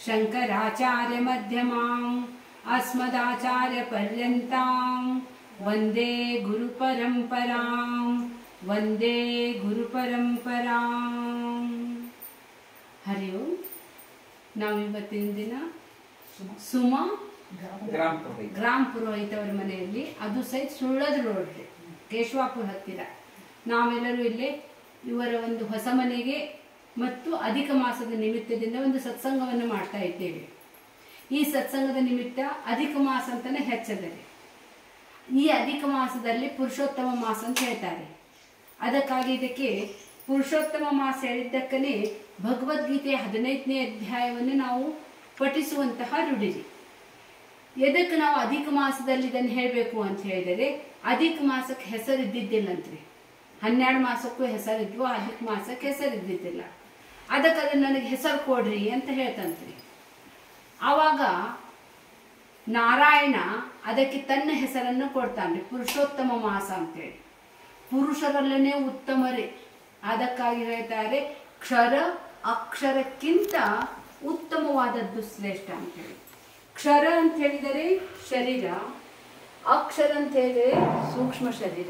शङ्कराचार्यमध्यमाम् अस्मदाचार्यपर्यन्तां वन्दे गुरुपरम्परां वन्दे ಗುರುಪರಂಪರಾಂ ಹರಿ ಓಂ ನಾವು ಇವತ್ತಿನ ದಿನ ಸುಮಾ ಗ್ರಾಮ ಪುರೋಹಿತ ಗ್ರಾಮ್ ಪುರೋಹಿತ ಅವರ ಮನೆಯಲ್ಲಿ ಅದು ಸಹಿತ ಸುಳ್ಳದ ರೋಡ್ ಕೇಶವಾಪುರ ಹತ್ತಿರ ನಾವೆಲ್ಲರೂ ಇಲ್ಲಿ ಇವರ ಒಂದು ಹೊಸ ಮನೆಗೆ ಮತ್ತು ಅಧಿಕ ಮಾಸದ ನಿಮಿತ್ತದಿಂದ ಒಂದು ಸತ್ಸಂಗವನ್ನು ಮಾಡ್ತಾ ಇದ್ದೇವೆ ಈ ಸತ್ಸಂಗದ ನಿಮಿತ್ತ ಅಧಿಕ ಮಾಸ ಅಂತಾನೆ ಹೆಚ್ಚದರೆ ಈ ಅಧಿಕ ಮಾಸದಲ್ಲಿ ಪುರುಷೋತ್ತಮ ಮಾಸ ಅಂತ ಹೇಳ್ತಾರೆ ಅದಕ್ಕಾಗಿ ಇದಕ್ಕೆ ಪುರುಷೋತ್ತಮ ಮಾಸ ಹೇಳಿದ್ದಕ್ಕನೇ ಭಗವದ್ಗೀತೆಯ ಹದಿನೈದನೇ ಅಧ್ಯಾಯವನ್ನು ನಾವು ಪಠಿಸುವಂತಹ ರೂಢಿರಿ ಎದಕ್ಕೆ ನಾವು ಅಧಿಕ ಮಾಸದಲ್ಲಿ ಇದನ್ನು ಹೇಳಬೇಕು ಅಂತ ಹೇಳಿದರೆ ಅಧಿಕ ಮಾಸಕ್ಕೆ ಹೆಸರು ಇದ್ದಿದ್ದಿಲ್ಲಂತ್ರಿ ಹನ್ನೆರಡು ಮಾಸಕ್ಕೂ ಹೆಸರಿದ್ವು ಅಧಿಕ ಮಾಸಕ್ಕೆ ಹೆಸರು ಇದ್ದಿದ್ದಿಲ್ಲ ಅದಕ್ಕೆ ಅದನ್ನ ನನಗೆ ಹೆಸರು ಕೊಡ್ರಿ ಅಂತ ಹೇಳ್ತಂತ್ರಿ ಆವಾಗ ನಾರಾಯಣ ಅದಕ್ಕೆ ತನ್ನ ಹೆಸರನ್ನು ಕೊಡ್ತಾನೆ ಪುರುಷೋತ್ತಮ ಮಾಸ ಅಂತೇಳಿ ಪುರುಷರಲ್ಲೇ ಉತ್ತಮರೇ ಅದಕ್ಕಾಗಿ ಹೇಳ್ತಾರೆ ಕ್ಷರ ಅಕ್ಷರಕ್ಕಿಂತ ಉತ್ತಮವಾದದ್ದು ಶ್ರೇಷ್ಠ ಅಂತೇಳಿ ಕ್ಷರ ಅಂತ ಹೇಳಿದರೆ ಶರೀರ ಅಕ್ಷರ ಅಂತ ಹೇಳಿದರೆ ಸೂಕ್ಷ್ಮ ಶರೀರ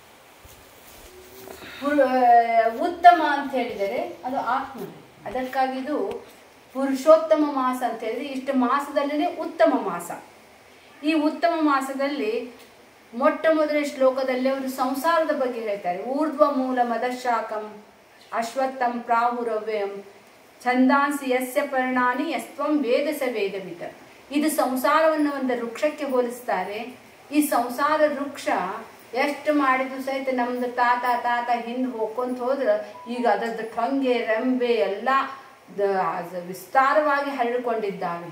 ಪುರು- ಉತ್ತಮ ಅಂತ ಹೇಳಿದರೆ ಅದು ಆತ್ಮ ಅದಕ್ಕಾಗಿ ಇದು ಪುರುಷೋತ್ತಮ ಮಾಸ ಅಂತ ಹೇಳಿದ್ರೆ ಇಷ್ಟು ಮಾಸದಲ್ಲೇ ಉತ್ತಮ ಮಾಸ ಈ ಉತ್ತಮ ಮಾಸದಲ್ಲಿ ಮೊಟ್ಟ ಮೊದಲ ಶ್ಲೋಕದಲ್ಲಿ ಅವರು ಸಂಸಾರದ ಬಗ್ಗೆ ಹೇಳ್ತಾರೆ ಊರ್ಧ್ವ ಮೂಲ ಮದಶಾಕಂ ಅಶ್ವತ್ಥಂ ಪ್ರಾಹುರವ್ಯಯಂ ಛಂದಾಂಸಿ ಯಸ್ಯ ಪರಿಣಾನಿ ಯಸ್ತ್ವಂ ವೇದ ಸ ವೇದವಿತ ಇದು ಸಂಸಾರವನ್ನು ಒಂದು ವೃಕ್ಷಕ್ಕೆ ಹೋಲಿಸ್ತಾರೆ ಈ ಸಂಸಾರ ವೃಕ್ಷ ಎಷ್ಟು ಮಾಡಿದ್ರು ಸಹಿತ ನಮ್ದು ತಾತ ತಾತ ಹಿಂದೆ ಹೋಗ್ಕೊಂತ ಹೋದ್ರೆ ಈಗ ಅದರದ್ದು ಟೊಂಗೆ ರೆಂಬೆ ಎಲ್ಲ ದ- ವಿಸ್ತಾರವಾಗಿ ಹರಡಿಕೊಂಡಿದ್ದಾವೆ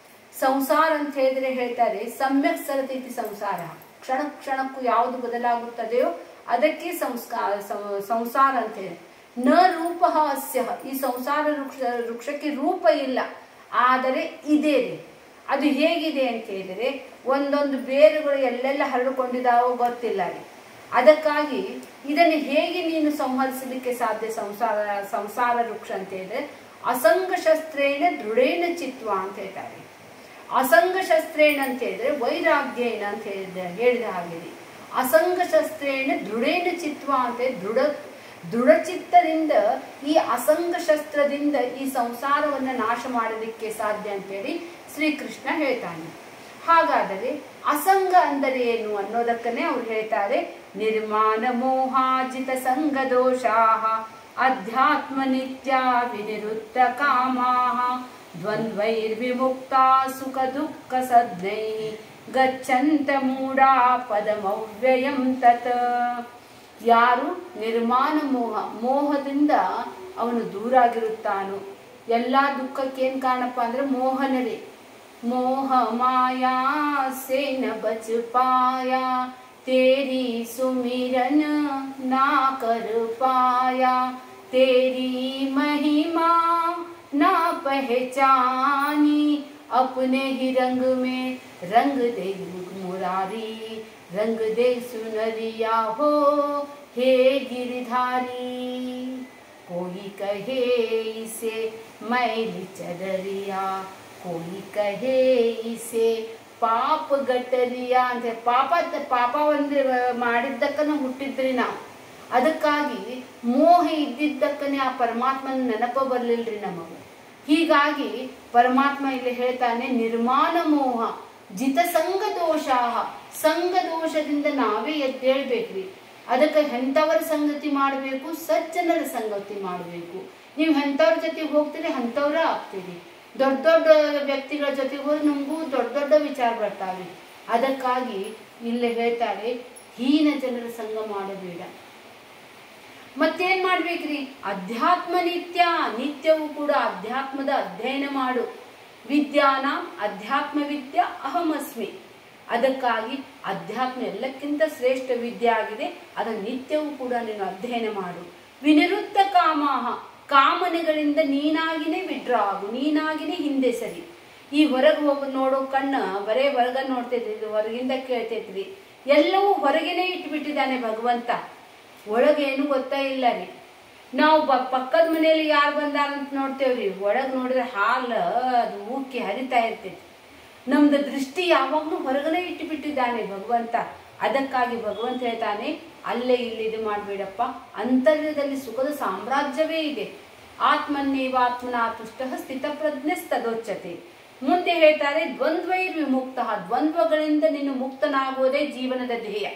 ಸಂಸಾರ ಅಂತ ಹೇಳಿದ್ರೆ ಹೇಳ್ತಾರೆ ಸಮ್ಯಕ್ ಸರತೀತಿ ಸಂಸಾರ ಕ್ಷಣ ಕ್ಷಣಕ್ಕೂ ಯಾವುದು ಬದಲಾಗುತ್ತದೆಯೋ ಅದಕ್ಕೆ ಸಂಸ್ಕಾರ ಸಂ- ಸಂಸಾರ ಅಂತ ಹೇಳಿ ನ ರೂಪ ಅಸ್ಯ ಈ ಸಂಸಾರ ವೃಕ್ಷ ವೃಕ್ಷಕ್ಕೆ ರೂಪ ಇಲ್ಲ ಆದರೆ ಇದೆ ರೀ ಅದು ಹೇಗಿದೆ ಅಂತ ಹೇಳಿದರೆ ಒಂದೊಂದು ಬೇರುಗಳು ಎಲ್ಲೆಲ್ಲ ಹರಡಿಕೊಂಡಿದ್ದಾವೋ ಗೊತ್ತಿಲ್ಲ ರೀ ಅದಕ್ಕಾಗಿ ಇದನ್ನು ಹೇಗೆ ನೀನು ಸಂಹರಿಸಲಿಕ್ಕೆ ಸಾಧ್ಯ ಸಂಸಾರ ಸಂಸಾರ ವೃಕ್ಷ ಅಂತ ಹೇಳಿದ್ರೆ ಅಸಂಗ ಶಸ್ತ್ರೇಣ ದೃಢೇನ ಚಿತ್ವ ಅಂತ ಹೇಳ್ತಾರೆ ಅಸಂಗ ಶಸ್ತ್ರೇಣ ಅಂತ ಹೇಳಿದ್ರೆ ವೈರಾಗ್ಯೇನ ಅಂತ ಹೇಳಿದ ಹೇಳಿದ ಹಾಗೆ ರೀ. ಅಸಂಗ ಶಸ್ತ್ರೇಣ ದೃಢೇನ ಚಿತ್ವ ಅಂತ ಹೇಳಿ ದೃಢ ದೃಢಚಿತ್ತದಿಂದ ಈ ಅಸಂಗ ಶಸ್ತ್ರದಿಂದ ಈ ಸಂಸಾರವನ್ನು ನಾಶ ಮಾಡೋದಕ್ಕೆ ಸಾಧ್ಯ ಅಂತೇಳಿ ಶ್ರೀಕೃಷ್ಣ ಹೇಳ್ತಾನೆ ಹಾಗಾದರೆ ಅಸಂಗ ಅಂದರೆ ಏನು ಅನ್ನೋದಕ್ಕನೇ ಅವ್ರು ಹೇಳ್ತಾರೆ ನಿರ್ಮಾಣ ಮೋಹಾಜಿತ ಸಂಗ ದೋಷಾಹ ಅಧ್ಯಾತ್ಮ ನಿತ್ಯ ವಿನಿರುದ್ಧ ಕಾಮಾಹ ದ್ವಂದ್ವೈರ್ವಿಮುಕ್ತ ಸುಖ ದುಃಖ ಸದ್ನೈ ಗಚ್ಚಂತ ಮೂಢಾ ಪದಮವ್ಯಯಂ ತತ್ ಯಾರು ನಿರ್ಮಾಣ ಮೋಹ ಮೋಹದಿಂದ ಅವನು ದೂರಾಗಿರುತ್ತಾನೋ ಎಲ್ಲ ದುಃಖಕ್ಕೇನು ಕಾರಣಪ್ಪ ಅಂದ್ರೆ ಮೋಹನರೇ मोह माया से न बच पाया तेरी सुमिरन ना कर पाया तेरी महिमा ना पहचानी अपने ही रंग में रंग दे मुरारी रंग दे सुनरिया हो हे गिरधारी कोई कहे इसे मैली चदरिया कोई कहे इसे ಪಾಪ ಗಟ್ಟರಿಯ ಅಂತ ಪಾಪ ಪಾಪ ಒಂದು ಮಾಡಿದ್ದಕ್ಕನ ಹುಟ್ಟಿದ್ರಿ ನಾವು ಅದಕ್ಕಾಗಿ ಮೋಹ ಇದ್ದಿದ್ದಕ್ಕನೇ ಆ ಪರಮಾತ್ಮನ ನೆನಪ ಬರ್ಲಿಲ್ರಿ ನಮಗೆ ಹೀಗಾಗಿ ಪರಮಾತ್ಮ ಇಲ್ಲಿ ಹೇಳ್ತಾನೆ ನಿರ್ಮಾಣ ಮೋಹ ಜಿತ ಸಂಘ ದೋಷ ಸಂಘ ದೋಷದಿಂದ ನಾವೇ ಎದ್ದೇಳ್ಬೇಕ್ರಿ ಅದಕ್ಕೆ ಎಂಥವರ ಸಂಗತಿ ಮಾಡಬೇಕು ಸಜ್ಜನರ ಸಂಗತಿ ಮಾಡಬೇಕು ನೀವು ಎಂಥವ್ರ ಜೊತೆಗೆ ಹೋಗ್ತೀರಿ ಅಂಥವ್ರ ಆಗ್ತೀರಿ ದೊಡ್ಡ ದೊಡ್ಡ ವ್ಯಕ್ತಿಗಳ ಜೊತೆಗೆ ಹೋದ್ರೆ ನಮಗೂ ದೊಡ್ಡ ದೊಡ್ಡ ವಿಚಾರ ಬರ್ತಾವೆ ಅದಕ್ಕಾಗಿ ಇಲ್ಲಿ ಹೇಳ್ತಾರೆ ಹೀನ ಜನರ ಸಂಘ ಮಾಡಬೇಡ ಮತ್ತೇನ್ ಮಾಡ್ಬೇಕ್ರಿ ಅಧ್ಯಾತ್ಮ ನಿತ್ಯ ನಿತ್ಯವೂ ಕೂಡ ಅಧ್ಯಾತ್ಮದ ಅಧ್ಯಯನ ಮಾಡು ವಿದ್ಯಾನ ಅಧ್ಯಾತ್ಮ ವಿದ್ಯಾ ಅಹಮಸ್ಮಿ ಅದಕ್ಕಾಗಿ ಅಧ್ಯಾತ್ಮ ಎಲ್ಲಕ್ಕಿಂತ ಶ್ರೇಷ್ಠ ವಿದ್ಯೆ ಆಗಿದೆ ಅದನ್ನು ನಿತ್ಯವೂ ಕೂಡ ನೀನು ಅಧ್ಯಯನ ಮಾಡು ವಿನಿರುದ್ಧ ಕಾಮಾಹ ಕಾಮನೆಗಳಿಂದ ನೀನಾಗಿನೇ ವಿಡ್ರಾ ಆಗು ನೀನಾಗಿನೇ ಹಿಂದೆ ಸರಿ ಈ ಹೊರಗೆ ಹೋಗಿ ನೋಡೋ ಕಣ್ಣ ಬರೇ ಹೊರಗ ನೋಡ್ತೈತ್ರಿ ಇದು ಹೊರಗಿಂದ ಕೇಳ್ತೈತ್ರಿ ಎಲ್ಲವೂ ಹೊರಗೇನೆ ಇಟ್ಬಿಟ್ಟಿದ್ದಾನೆ ಭಗವಂತ ಒಳಗೇನು ಗೊತ್ತಾ ಇಲ್ಲ ರೀ ನಾವು ಬ ಪಕ್ಕದ ಮನೆಯಲ್ಲಿ ಯಾರು ಬಂದಾರ ಅಂತ ನೋಡ್ತೇವ್ರಿ ಒಳಗೆ ನೋಡಿದ್ರೆ ಹಾಲು ಅದು ಉಕ್ಕಿ ಹರಿತಾ ಇರ್ತೈತಿ ನಮ್ದು ದೃಷ್ಟಿ ಯಾವಾಗಲೂ ಹೊರಗಡೆ ಇಟ್ಟುಬಿಟ್ಟಿದ್ದಾನೆ ಭಗವಂತ ಅದಕ್ಕಾಗಿ ಭಗವಂತ ಹೇಳ್ತಾನೆ ಅಲ್ಲೇ ಇಲ್ಲಿ ಇದು ಮಾಡಬೇಡಪ್ಪ ಅಂತರ್ಯದಲ್ಲಿ ಸುಖದ ಸಾಮ್ರಾಜ್ಯವೇ ಇದೆ ಆತ್ಮನ್ನೇವಾತ್ಮನ ತುಷ್ಟ ಸ್ಥಿತಪ್ರಜ್ಞಸ್ತದೋಚ್ಯತೆ ಮುಂದೆ ಹೇಳ್ತಾರೆ ದ್ವಂದ್ವೈರ್ ವಿಮುಕ್ತ ದ್ವಂದ್ವಗಳಿಂದ ನೀನು ಮುಕ್ತನಾಗುವುದೇ ಜೀವನದ ಧ್ಯೇಯ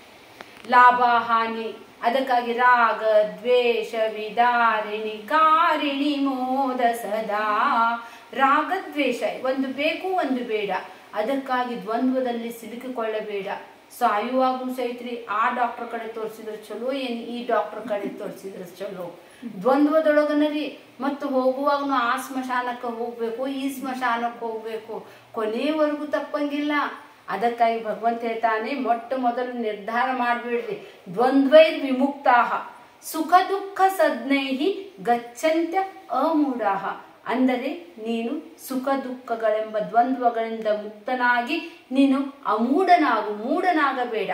ಲಾಭ ಹಾನಿ ಅದಕ್ಕಾಗಿ ರಾಗ ದ್ವೇಷ ವಿದಾರಿಣಿ ಕಾರಿಣಿ ಮೋದ ಸದಾ ರಾಗ ದ್ವೇಷ ಒಂದು ಬೇಕು ಒಂದು ಬೇಡ ಅದಕ್ಕಾಗಿ ದ್ವಂದ್ವದಲ್ಲಿ ಸಿಲುಕಿಕೊಳ್ಳಬೇಡ ಸಾಯುವಾಗೂ ಸಹಿತ್ರಿ ಆ ಡಾಕ್ಟರ್ ಕಡೆ ತೋರಿಸಿದ್ರೆ ಚಲೋ ಏನು ಈ ಡಾಕ್ಟರ್ ಕಡೆ ತೋರಿಸಿದ್ರೆ ಚಲೋ ದ್ವಂದ್ವದೊಳಗನರಿ ಮತ್ತು ಹೋಗುವಾಗನು ಆ ಸ್ಮಶಾನಕ್ಕೆ ಹೋಗ್ಬೇಕು ಈ ಸ್ಮಶಾನಕ್ಕೆ ಹೋಗ್ಬೇಕು ಕೊನೆಯವರೆಗೂ ತಪ್ಪಂಗಿಲ್ಲ ಅದಕ್ಕಾಗಿ ಭಗವಂತ ಹೇಳ್ತಾನೆ ಮೊಟ್ಟ ಮೊದಲು ನಿರ್ಧಾರ ಮಾಡಿಬಿಡ್ರಿ ದ್ವಂದ್ವೈರ್ ವಿಮುಕ್ತಾಹ ಸುಖ ದುಃಖ ಸದ್ನೈಹಿ ಗಚ್ಚಂತ್ಯ ಅಮೂಢಾಹ ಅಂದರೆ ನೀನು ಸುಖ ದುಃಖಗಳೆಂಬ ದ್ವಂದ್ವಗಳಿಂದ ಮುಕ್ತನಾಗಿ ನೀನು ಅಮೂಢನಾಗು ಮೂಢನಾಗಬೇಡ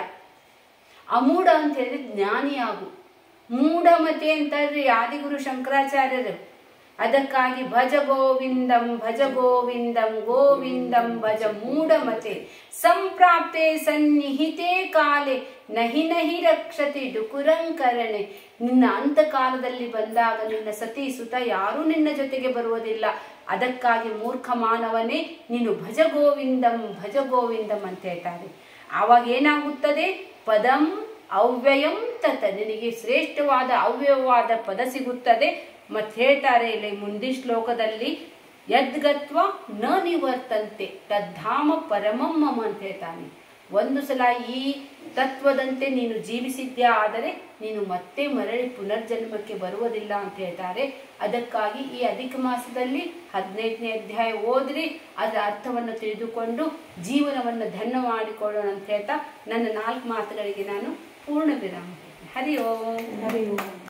ಅಮೂಢ ಅಂತ ಹೇಳಿದ್ರೆ ಜ್ಞಾನಿಯಾಗು ಮೂಢಮತೆ ಅಂತಾರೆ ಆದಿಗುರು ಶಂಕರಾಚಾರ್ಯರು ಅದಕ್ಕಾಗಿ ಭಜ ಗೋವಿಂದಂ ಭಜ ಗೋವಿಂದಂ ಗೋವಿಂದಂ ಭಜ ಮೂಢಮತೆ ಸಂಪ್ರಾಪ್ತೆ ಸನ್ನಿಹಿತೆ ಕಾಲೆ ನಹಿ ನಹಿ ರಕ್ಷತಿ ಡುಕುರಂಕರಣೆ ನಿನ್ನ ಅಂತಕಾಲದಲ್ಲಿ ಬಂದಾಗ ನಿನ್ನ ಸತಿ ಸುತ ಯಾರೂ ನಿನ್ನ ಜೊತೆಗೆ ಬರುವುದಿಲ್ಲ ಅದಕ್ಕಾಗಿ ಮೂರ್ಖ ಮಾನವನೇ ನೀನು ಭಜ ಗೋವಿಂದಂ ಭಜ ಗೋವಿಂದಂ ಅಂತ ಹೇಳ್ತಾರೆ ಆವಾಗ ಏನಾಗುತ್ತದೆ ಪದಂ ಅವ್ಯಯಂ ತತ ನಿನಗೆ ಶ್ರೇಷ್ಠವಾದ ಅವ್ಯಯವಾದ ಪದ ಸಿಗುತ್ತದೆ ಮತ್ತೆ ಹೇಳ್ತಾರೆ ಇಲ್ಲಿ ಮುಂದಿನ ಶ್ಲೋಕದಲ್ಲಿ ಯದ್ಗತ್ವ ನ ನಿವರ್ತಂತೆ ತದ್ಧಾಮ ಪರಮಂ ಮಮ ಅಂತ ಹೇಳ್ತಾನೆ ಒಂದು ಸಲ ಈ ತತ್ವದಂತೆ ನೀನು ಜೀವಿಸಿದ್ದೇ ಆದರೆ ನೀನು ಮತ್ತೆ ಮರಳಿ ಪುನರ್ಜನ್ಮಕ್ಕೆ ಬರುವುದಿಲ್ಲ ಅಂತ ಹೇಳ್ತಾರೆ ಅದಕ್ಕಾಗಿ ಈ ಅಧಿಕ ಮಾಸದಲ್ಲಿ ಹದಿನೈದನೇ ಅಧ್ಯಾಯ ಓದ್ರಿ ಅದರ ಅರ್ಥವನ್ನು ತಿಳಿದುಕೊಂಡು ಜೀವನವನ್ನು ಧನ್ಯ ಮಾಡಿಕೊಳ್ಳೋಣ ಅಂತ ಹೇಳ್ತಾ ನನ್ನ ನಾಲ್ಕು ಮಾತುಗಳಿಗೆ ನಾನು ಪೂರ್ಣ ವಿರಾಮ ಹರಿ ಓಂ ಹರಿ ಓಂ